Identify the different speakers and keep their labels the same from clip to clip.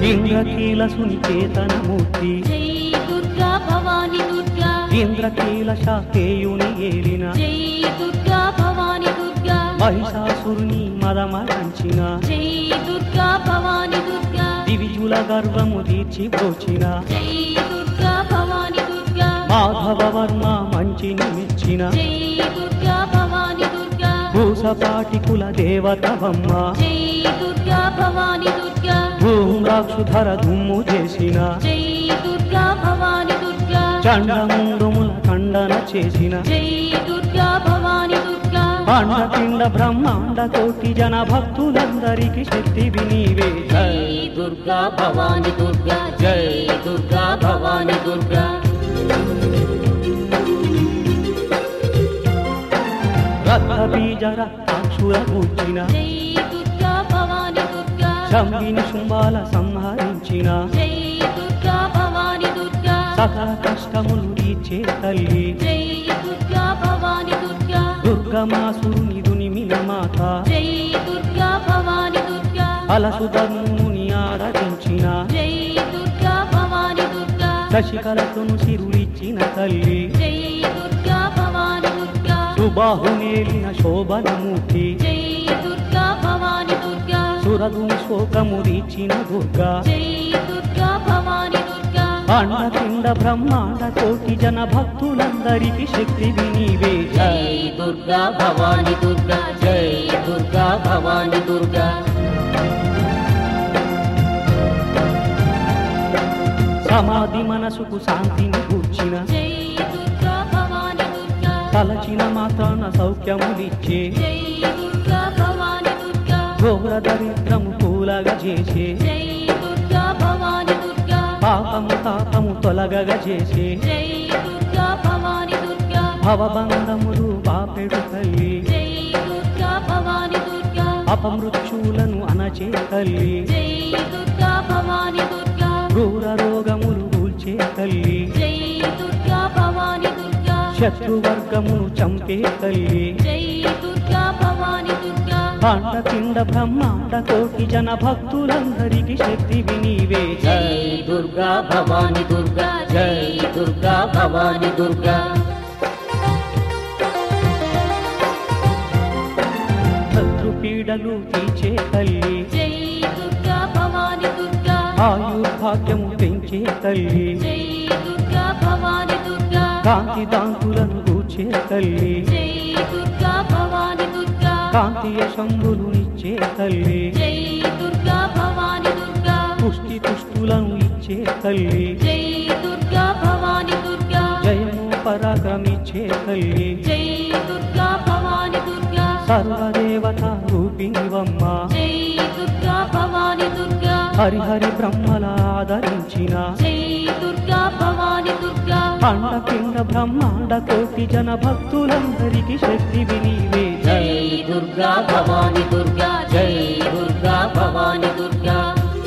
Speaker 1: ఇంద్రకీల సునికేతనమూర్తి
Speaker 2: జై దుర్గా భవాని దుర్గా
Speaker 1: ఇంద్రకీల శాకేయుని ఏలిన
Speaker 2: జై దుర్గా భవాని దుర్గా
Speaker 1: మహిషాసురుని మదమరంచిన
Speaker 2: జై దుర్గా భవాని దుర్గా
Speaker 1: దివిజుల గర్వము తీర్చి బ్రోచిన
Speaker 2: జై దుర్గా భవాని దుర్గా
Speaker 1: మాధవవర్మ మంచిని మెచ్చిన
Speaker 2: జై దుర్గా భవాని దుర్గా
Speaker 1: భూసపాటి కుల దేవతవమ్మ
Speaker 2: జై దుర్గా భవాని దుర్గా
Speaker 1: భూమ్రాక్షుధర దుమ్ము చేసిన
Speaker 2: జై దుర్గా భవాని దుర్గా
Speaker 1: చండముండుముల ఖండన చేసిన
Speaker 2: జై దుర్గా భవాని దుర్గా
Speaker 1: అండపిండ బ్రహ్మాండ కోటి జన భక్తులందరికీ శక్తి వినీవే
Speaker 2: జై దుర్గా భవాని దుర్గా జై దుర్గా భవాని దుర్గా
Speaker 1: రక్త బీజ రక్తాక్షుల కూర్చిన
Speaker 2: జై దుర్గా భవాని దుర్గా
Speaker 1: శంభిని శుంభాల సంహరించిన
Speaker 2: జై దుర్గా భవాని దుర్గా
Speaker 1: సకల కష్టములు తీర్చే తల్లి
Speaker 2: జై దుర్గా భవాని దుర్గా
Speaker 1: దుర్గమాసురుని దునిమిన మాత
Speaker 2: జై దుర్గా భవాని దుర్గా
Speaker 1: అలసుధర్ముని ఆరాధించిన
Speaker 2: జై దుర్గా భవాని దుర్గా
Speaker 1: శశికళకును సిరులిచ్చిన తల్లి
Speaker 2: జై దుర్గా భవాని దుర్గా
Speaker 1: సుబాహునేలిన శోభనమూర్తి
Speaker 2: జై దుర్గా భవాని దుర్గా
Speaker 1: సురదుని శోకము తీర్చిన దుర్గా
Speaker 2: జై దుర్గా భవాని దుర్గా
Speaker 1: అండపిండ బ్రహ్మాండ కోటి జన భక్తులందరికీ శక్తి వినీవే
Speaker 2: జై దుర్గా భవాని దుర్గా జై దుర్గా భవాని దుర్గా
Speaker 1: సమాధి మనసుకు శాంతిని కూర్చిన
Speaker 2: జై దుర్గా భవాని దుర్గా
Speaker 1: తలచిన మాత్రాన సౌఖ్యములిచ్చే
Speaker 2: జై దుర్గా భవాని దుర్గా
Speaker 1: ఘోర దరిద్రము పూలగా చేసే
Speaker 2: జై దుర్గా భవాని దుర్గా
Speaker 1: పాపము తాపము తొలగగా చేసే
Speaker 2: జై దుర్గా భవాని దుర్గా
Speaker 1: భవబంధములు బాపెడు తల్లి
Speaker 2: జై దుర్గా భవాని దుర్గా
Speaker 1: అపమృత్యులను అనచే తల్లి
Speaker 2: జై దుర్గా భవాని దుర్గా
Speaker 1: క్రూర రోగములు కూల్చే తల్లి
Speaker 2: జై దుర్గా భవాని దుర్గా
Speaker 1: శత్రువర్గమును చంపే తల్లి
Speaker 2: జై దుర్గా భవాని దుర్గా
Speaker 1: పాండపిండ బ్రహ్మాండ కోటి జన భక్తులందరికీ శక్తి వినీవే
Speaker 2: జై దుర్గా భవాని దుర్గా జై దుర్గా భవాని దుర్గా
Speaker 1: శత్రు పీడలు తీర్చే తల్లి
Speaker 2: జై దుర్గా భవాని దుర్గా
Speaker 1: ఆయుర్భాగ్యము పెంచే తల్లి
Speaker 2: జై దుర్గా భవాని దుర్గా
Speaker 1: కాంతి దాంతులను కూర్చే తల్లి
Speaker 2: జై దుర్గా భవాని దుర్గా
Speaker 1: కాంతి యశంబులు ఇచ్చే తల్లి
Speaker 2: జై దుర్గా భవాని దుర్గా
Speaker 1: పుష్టి తుష్టులను ఇచ్చే తల్లి
Speaker 2: జై దుర్గా భవాని దుర్గా
Speaker 1: జయము పరాక్రమిచ్చే తల్లి
Speaker 2: జై దుర్గా భవాని దుర్గా
Speaker 1: సర్వదేవత రూపిణివమ్మ
Speaker 2: జై దుర్గా భవాని దుర్గా
Speaker 1: హరిహరి బ్రహ్మల ఆదరించిన
Speaker 2: జై దుర్గా భవాని దుర్గా
Speaker 1: అండపిండ బ్రహ్మాండ కోటి జన భక్తులందరికీ శక్తి వినీవే
Speaker 2: జై దుర్గా భవాని దుర్గా జై దుర్గా భవాని దుర్గా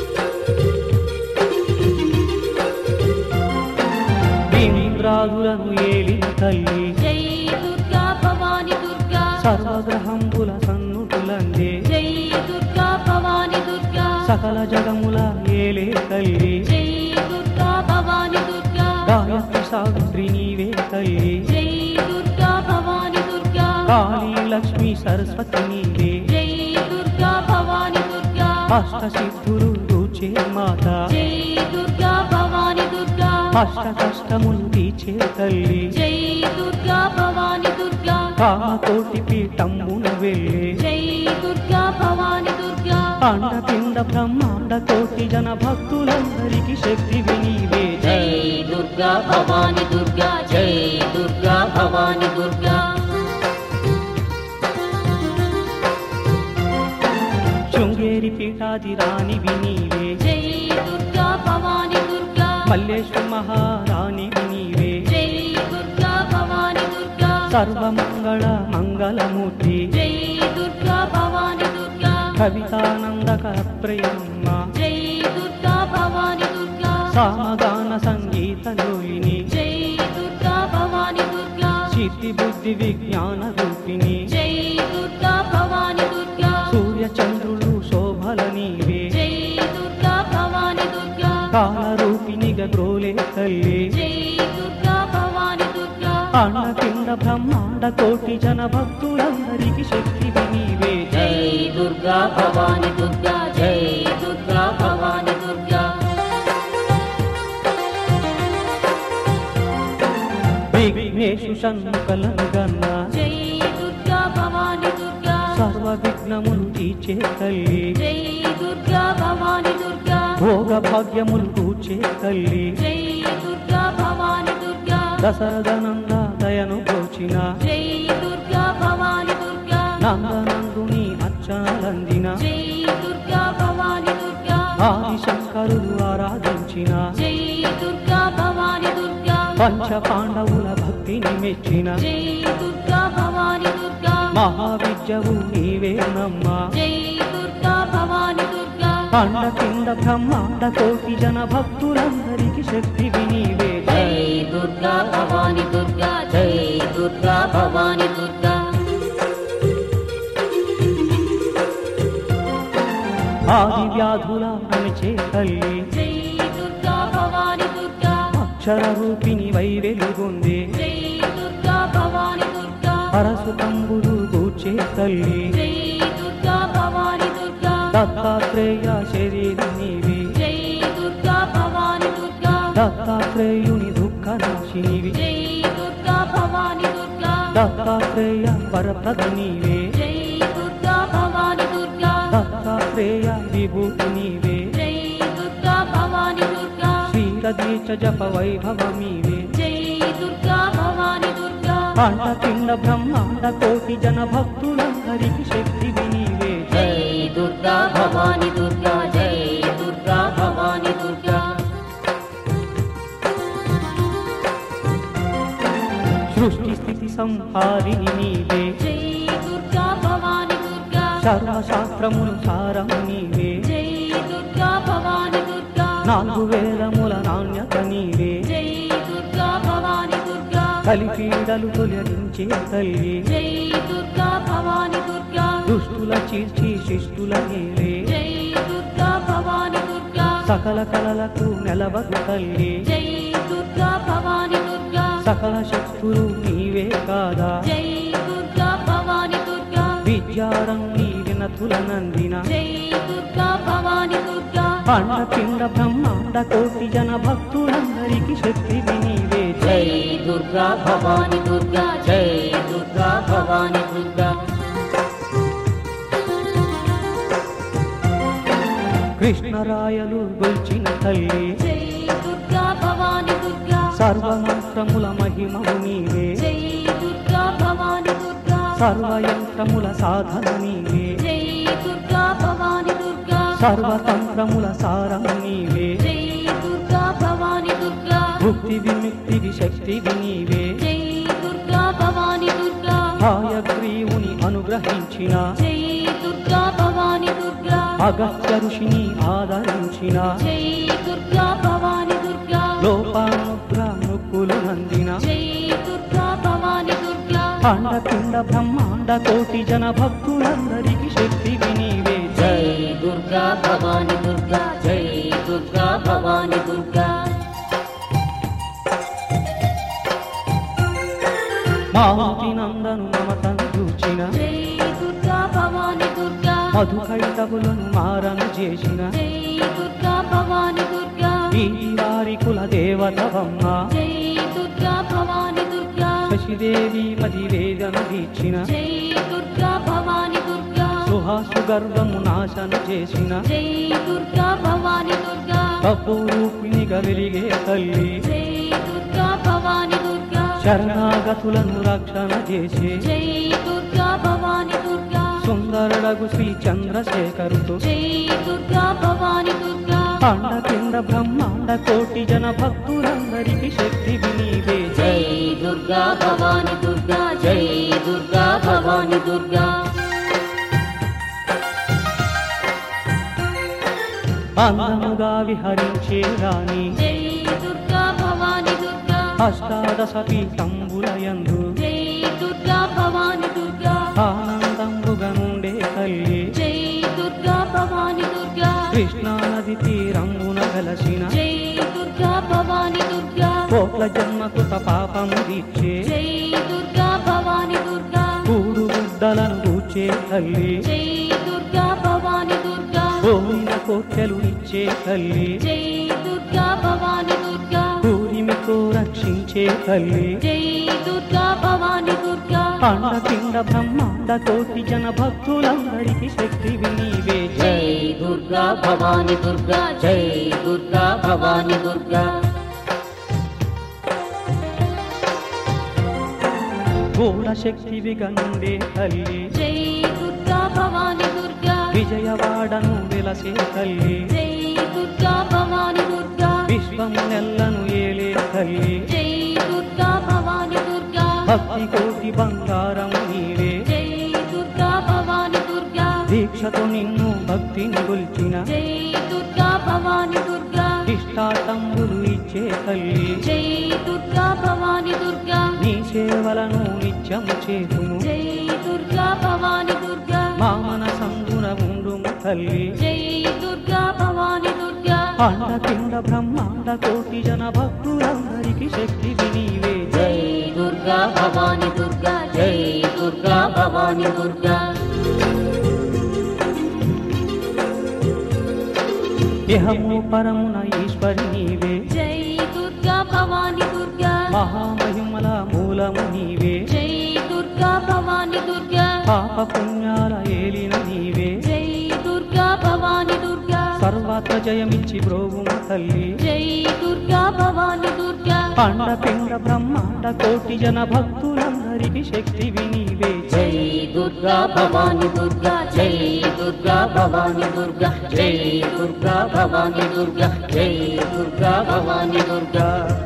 Speaker 1: ఇంద్రాదులను ఏలిన తల్లి
Speaker 2: జై దుర్గా భవాని దుర్గా
Speaker 1: సర్వగ్రహంబుల సన్నుటులందే
Speaker 2: జై దుర్గా భవాని దుర్గా
Speaker 1: సకల జగముల ఏలే తల్లి
Speaker 2: జై దుర్గా భవాని దుర్గా
Speaker 1: గాయత్రి సావిత్రి నీవే తల్లి
Speaker 2: జై దుర్గా భవాని దుర్గా
Speaker 1: కాళీ లక్ష్మి సరస్వతి నీవే
Speaker 2: జై దుర్గా భవాని దుర్గా
Speaker 1: అష్ట సిద్ధులు దూచే మాత
Speaker 2: జై దుర్గా భవాని దుర్గా
Speaker 1: అష్ట కష్టములు తీర్చే తల్లి
Speaker 2: జై దుర్గా భవాని దుర్గా
Speaker 1: కామకోటి పీఠమ్మున వెళ్ళే
Speaker 2: జై దుర్గా భవాని దుర్గా
Speaker 1: అండపిండ బ్రహ్మాండ కోటి జన భక్తులందరికీ శక్తి వినీవే
Speaker 2: జై దుర్గా భవాని దుర్గా జై దుర్గా భవాని దుర్గా
Speaker 1: శృంగేరి పీఠాది రాణి వినీవే
Speaker 2: జై దుర్గా భవాని దుర్గా
Speaker 1: మల్లేశ్వర మహారాణి వినీవే
Speaker 2: జై దుర్గా భవాని దుర్గా
Speaker 1: సర్వమంగళ మంగళమూర్తి
Speaker 2: జై దుర్గా భవాని దుర్గా
Speaker 1: కవితానందక ప్రియమ్మ
Speaker 2: జై దుర్గా భవాని దుర్గా
Speaker 1: సామగాన సంగీత లోయిని
Speaker 2: జై దుర్గా భవాని దుర్గా
Speaker 1: సిద్ధి బుద్ధి విజ్ఞాన రూపిణి
Speaker 2: జై దుర్గా భవాని దుర్గా
Speaker 1: సూర్య చంద్రులు శోభల నీవే
Speaker 2: జై దుర్గా భవాని
Speaker 1: కాలరూపిణిగా గ్రోలే తల్లి
Speaker 2: జై దుర్గా భవాని దుర్గా
Speaker 1: అండపిండ బ్రహ్మాండ కోటి జన భక్తులందరికి శక్తివి నీవే
Speaker 2: జై దుర్గా భవాని దుర్గా జై దుర్గా భవాని దుర్గా
Speaker 1: విఘ్నేశు షణ్ముఖలను గన్న
Speaker 2: జై దుర్గా భవాని దుర్గా
Speaker 1: సర్వ విఘ్నములు తీర్చే తల్లి
Speaker 2: జై దుర్గా భవాని దుర్గా
Speaker 1: భోగ భాగ్యములు కూర్చే తల్లి
Speaker 2: జై దుర్గా భవాని దుర్గా
Speaker 1: దశరథనంద దయను గోచిన
Speaker 2: జై దుర్గా భవాని దుర్గా
Speaker 1: నందనందుని అర్చనలందిన
Speaker 2: జై దుర్గా భవాని దుర్గా
Speaker 1: ఆదిశంకరులు ఆరాధించిన
Speaker 2: జై దుర్గా భవాని దుర్గా
Speaker 1: పంచ పాండవుల భక్తిని మెచ్చిన
Speaker 2: జై దుర్గా భవాని దుర్గా
Speaker 1: మహావిద్యవు నీవేనమ్మా
Speaker 2: జై దుర్గా భవాని దుర్గా
Speaker 1: అండపిండ బ్రహ్మాండ కోటి జన భక్తులందరికి శక్తివి నీవే
Speaker 2: జై దుర్గా భవాని దుర్గా జై దుర్గా భవాని దుర్గా
Speaker 1: ఆది వ్యాధుల అణిచే తల్లి
Speaker 2: జై దుర్గా భవాని దుర్గా
Speaker 1: అక్షర రూపిణి వై వెలుగొందే
Speaker 2: జై దుర్గా భవాని దుర్గా
Speaker 1: పరసు తంబులు గూర్చే తల్లి
Speaker 2: జై దుర్గా భవాని దుర్గా
Speaker 1: దత్తాత్రేయ శరీరి నీవి
Speaker 2: జై దుర్గా భవాని దుర్గా
Speaker 1: దత్తాత్రేయుని దుఃఖ నాశినివి
Speaker 2: జై దుర్గా భవాని దుర్గా
Speaker 1: దత్తాత్రేయ వరప్రద నీవే
Speaker 2: జై దుర్గా భవాని దుర్గా
Speaker 1: దత్తాత్రేయ విభూతి నీవే
Speaker 2: జై దుర్గా భవాని దుర్గా
Speaker 1: శ్రీరదీచ జప వైభవమీవే
Speaker 2: జై దుర్గా భవాని దుర్గా
Speaker 1: అండపిండ బ్రహ్మాండ కోటి జన భక్తులందరికి శక్తివి నీవే
Speaker 2: జై దుర్గా భవాని దుర్గా జై దుర్గా భవాని దుర్గా
Speaker 1: సృష్టి స్థితి సంహారిణి నీవే
Speaker 2: జై దుర్గా భవాని దుర్గా
Speaker 1: సర్వశాస్త్రములు సారము నీవే
Speaker 2: జై దుర్గా భవాని దుర్గా
Speaker 1: నాలుగు వేలముల నాణ్యత నీవే
Speaker 2: జై దుర్గా భవాని దుర్గా
Speaker 1: కలిపీడలు తొలగించే తల్లి
Speaker 2: జై దుర్గా భవాని దుర్గా
Speaker 1: దుష్టుల చీల్చి శిష్టుల నీవే
Speaker 2: జై దుర్గా భవాని దుర్గా
Speaker 1: సకల కళలకు నెలవదు తల్లి
Speaker 2: జై దుర్గా భవాని దుర్గా
Speaker 1: సకల శక్తులు నీవే కాదా
Speaker 2: జై దుర్గా భవాని దుర్గా
Speaker 1: విద్యారంగి వినతుల నందిన
Speaker 2: జై దుర్గా భవాని దుర్గా
Speaker 1: అండపిండ బ్రహ్మాండ కోటి జన భక్తులందరికి శక్తివి నీవే
Speaker 2: జై దుర్గా భవాని దుర్గా జై దుర్గా భవాని దుర్గా
Speaker 1: కృష్ణరాయలు గొల్చిన తల్లి
Speaker 2: జై దుర్గా భవాని దుర్గా
Speaker 1: సర్వమంత్రముల మహిమము నీవే
Speaker 2: జై దుర్గా భవాని దుర్గా
Speaker 1: సర్వయంత్రముల సాధన నీవే
Speaker 2: జై దుర్గా భవాని దుర్గా
Speaker 1: సర్వతంత్రముల సారము నీవే
Speaker 2: జై దుర్గా భవాని దుర్గా
Speaker 1: భుక్తి విముక్తికి శక్తివి నీవే
Speaker 2: జై దుర్గా భవాని దుర్గా
Speaker 1: హాయగ్రీవుని అనుగ్రహించిన
Speaker 2: జై దుర్గా భవాని దుర్గా
Speaker 1: అగస్త్య ఋషిని ఆదరించిన
Speaker 2: జై దుర్గా భవాని దుర్గా
Speaker 1: లోపానుగ్ర ముక్కులు నందిన
Speaker 2: జై దుర్గా భవాని దుర్గా
Speaker 1: అండపిండ బ్రహ్మాండ కోటి జన భక్తులందరికి శక్తివి నీవే
Speaker 2: జై దుర్గా భవాని దుర్గా జై దుర్గా భవాని దుర్గా
Speaker 1: మారుతి నందను మమతను చూచిన
Speaker 2: జై దుర్గా భవాని దుర్గా
Speaker 1: మధుకైటవులను మారను చేసిన
Speaker 2: జై దుర్గా భవాని దుర్గా
Speaker 1: ఈ వారి కుల దేవతవమ్మ
Speaker 2: జై దుర్గా భవాని దుర్గా
Speaker 1: శశిదేవి మది వేదన దీచిన
Speaker 2: జై దుర్గా భవాని దుర్గా
Speaker 1: సుహాసు గర్వము నాశన చేసిన
Speaker 2: జై దుర్గా భవాని దుర్గా
Speaker 1: కపూరూపిణిగా వెలిగే తల్లి
Speaker 2: జై దుర్గా భవాని దుర్గా
Speaker 1: శరణాగతులను రక్షణ చేసే
Speaker 2: జై దుర్గా భవాని దుర్గా
Speaker 1: సుందరుడగు శ్రీ చంద్రశేఖరుడు
Speaker 2: జై దుర్గా భవాని దుర్గా
Speaker 1: అండపిండ బ్రహ్మాండ కోటి జన భక్తులందరికి శక్తి నీవే
Speaker 2: జై దుర్గా భవాని దుర్గా జై దుర్గా భవాని దుర్గా
Speaker 1: అందముగా విహరించే రాణి
Speaker 2: జై దుర్గా భవాని దుర్గా
Speaker 1: అష్టాదశ పీఠంబులయందు
Speaker 2: జై దుర్గా భవాని దుర్గా
Speaker 1: ఆనందంబుగా నుండే తల్లి
Speaker 2: జై దుర్గా భవాని దుర్గా
Speaker 1: కృష్ణా నది తీరంబున వెలసిన
Speaker 2: జై
Speaker 1: జన్మకృత పాపము తీర్చే
Speaker 2: జై దుర్గా భవాని దుర్గా
Speaker 1: కూడు గుడ్డలను కూర్చే తల్లి
Speaker 2: జై దుర్గా భవాని దుర్గా
Speaker 1: కోరిన కోర్కెలు ఇచ్చే తల్లి
Speaker 2: జై దుర్గా భవాని దుర్గా
Speaker 1: కూరిమితో రక్షించే తల్లి
Speaker 2: జై దుర్గా భవాని దుర్గా
Speaker 1: అండపిండ బ్రహ్మాండ కోటి జన భక్తులందరికీ శక్తివి నీవే
Speaker 2: జై దుర్గా భవాని దుర్గా జై దుర్గా భవాని దుర్గా
Speaker 1: గూఢ శక్తివి గండే తల్లి
Speaker 2: జై దుర్గా భవాని దుర్గా
Speaker 1: విజయవాడను వెలసే తల్లి
Speaker 2: జై దుర్గా భవాని దుర్గా
Speaker 1: విశ్వము నెల్లను ఏలే తల్లి
Speaker 2: జై దుర్గా భవాని దుర్గా
Speaker 1: భక్తి కోటి బంగారం నీవే
Speaker 2: జై దుర్గా భవాని దుర్గా
Speaker 1: దీక్షతో నిన్ను భక్తిని గొల్చిన
Speaker 2: జై దుర్గా భవాని దుర్గా
Speaker 1: ఇష్టాటంబులు ఇచ్చే తల్లి
Speaker 2: జై దుర్గా భవాని దుర్గా
Speaker 1: నీ సేవలను నిత్యము చేతుము
Speaker 2: జై దుర్గా భవాని దుర్గా
Speaker 1: మా మనసంగున ఉండుము తల్లి
Speaker 2: జై దుర్గా భవాని దుర్గా
Speaker 1: అండపిండ బ్రహ్మాండ కోటి జన భక్తులందరికీ శక్తి నీవే
Speaker 2: జై దుర్గా భవాని దుర్గా జై దుర్గా భవాని దుర్గా
Speaker 1: ఇహము పరమున ఈశ్వరి నీవే
Speaker 2: జై దుర్గా భవాని దుర్గా
Speaker 1: మహామహిమల మూలము నీవే
Speaker 2: జై దుర్గా భవాని దుర్గా
Speaker 1: పాప పుణ్యాల ఏలిన నీవే
Speaker 2: జై దుర్గా భవాని దుర్గా
Speaker 1: సర్వత్ర జయమిచ్చి బ్రోవుము తల్లి
Speaker 2: జై దుర్గా భవాని దుర్గా
Speaker 1: అండపిండ బ్రహ్మాండ కోటి జన భక్తులందరికీ శక్తివి నీవే
Speaker 2: జై దుర్గా భవాని దుర్గా జై దుర్గా భవాని దుర్గా జై దుర్గా భవాని దుర్గా జై దుర్గా భవాని దుర్గా